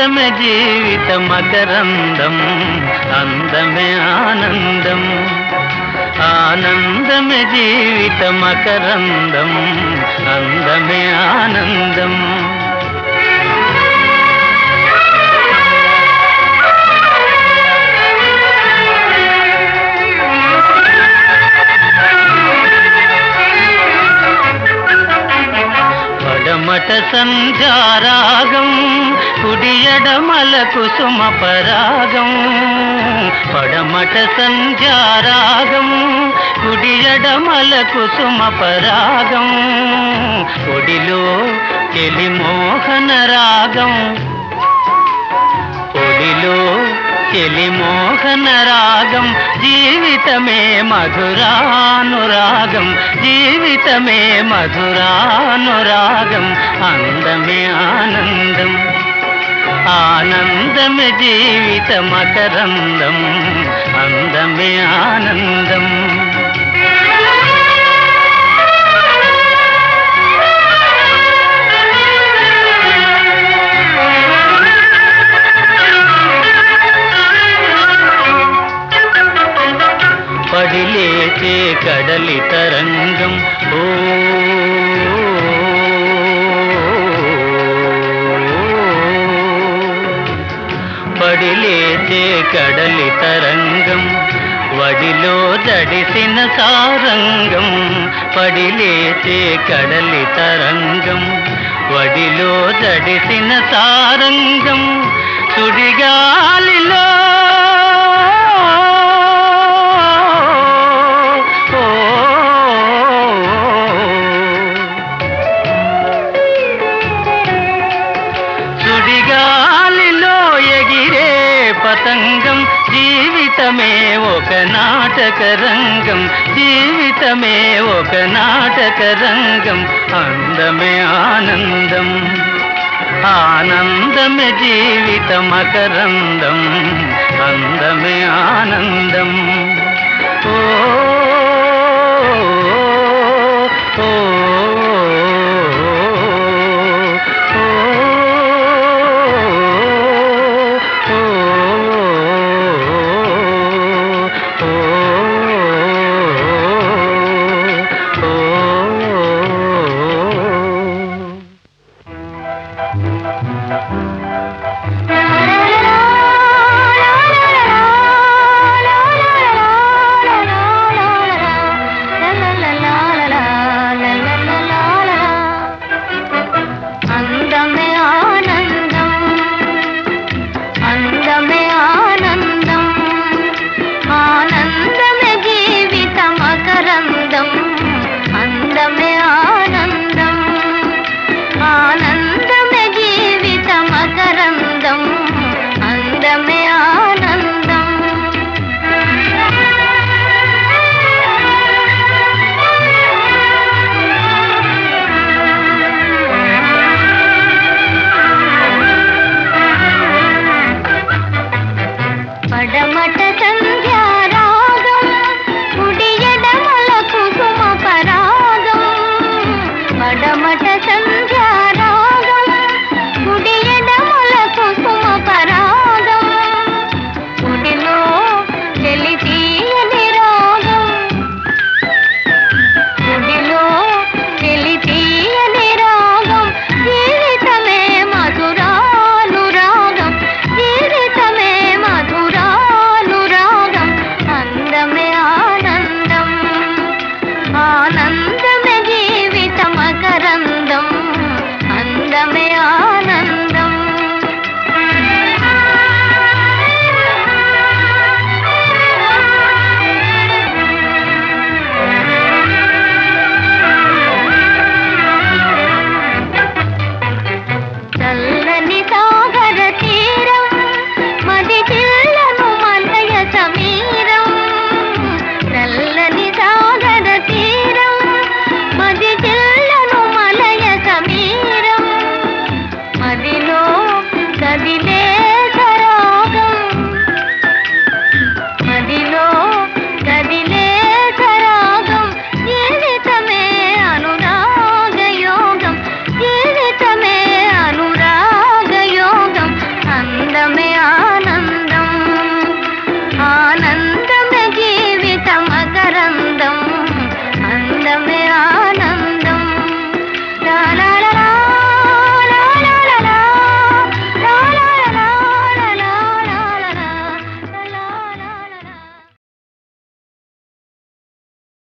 ఆనందమే జీవిత మకరందం అందమే ఆనందం ఆనందమే జీవిత మకరందం అందమే ఆనందం పడమట సంధ్యారాగం కుడియడమల కుసుమ పరాగం పడమట సంధ్యారాగం కుడియడమల కుసుమ పరాగం ఒడిలో చెలి మోహన రాగం ఒడిలో చెలి మోహన రాగం జీవితమే మధురానురాగం జీవితమే మధురానురాగం అందమే ఆనందం ఆనందమే జీవిత మకరందం అందమే ఆనందం పడిలేచే కడలి తరంగం ఓ పడిలేచే కడలి తరంగం వడిలో జడిసిన సారంగం పడిలేచే కడలి తరంగం వడిలో జడిసిన సారంగం సుడిగాలిలో సుడిగాలిలో ఎగిరే పతంగం జీవితమే ఒక నాటక రంగం జీవితమే ఒక నాటక రంగం అందమే ఆనందం ఆనందమే జీవిత మకరందం అందమే ఆనందం ఓ ఓ, అందమే ఆనందం అందమే ఆనందం ఆనందమే జీవిత మకరందం అందమే ఆనందం ఆనందమే జీవిత మకరందం అందమే ఆనందం పడమట సంధ్యారాగం కుడి ఎడమల కుసుమ పరాగం పడమట సంధ్యారాగం కుడి ఎడమల కుసుమ పరాగం కుడిలో చెలి తీయని రాగం కుడిలో చెలి తీయని రాగం జీవితమే మధురానురాగం జీవితమే మధురానురాగం అందమే ఆనందం ఆనందమే జీవిత మకరందం అందమే ఆనందం చల్లని సాగర తీరం మది చిల్లను మలయ సమీరం చల్లని సాగర తీరం మది చిల్లను మలయ సమీరం మదిలో కదిలే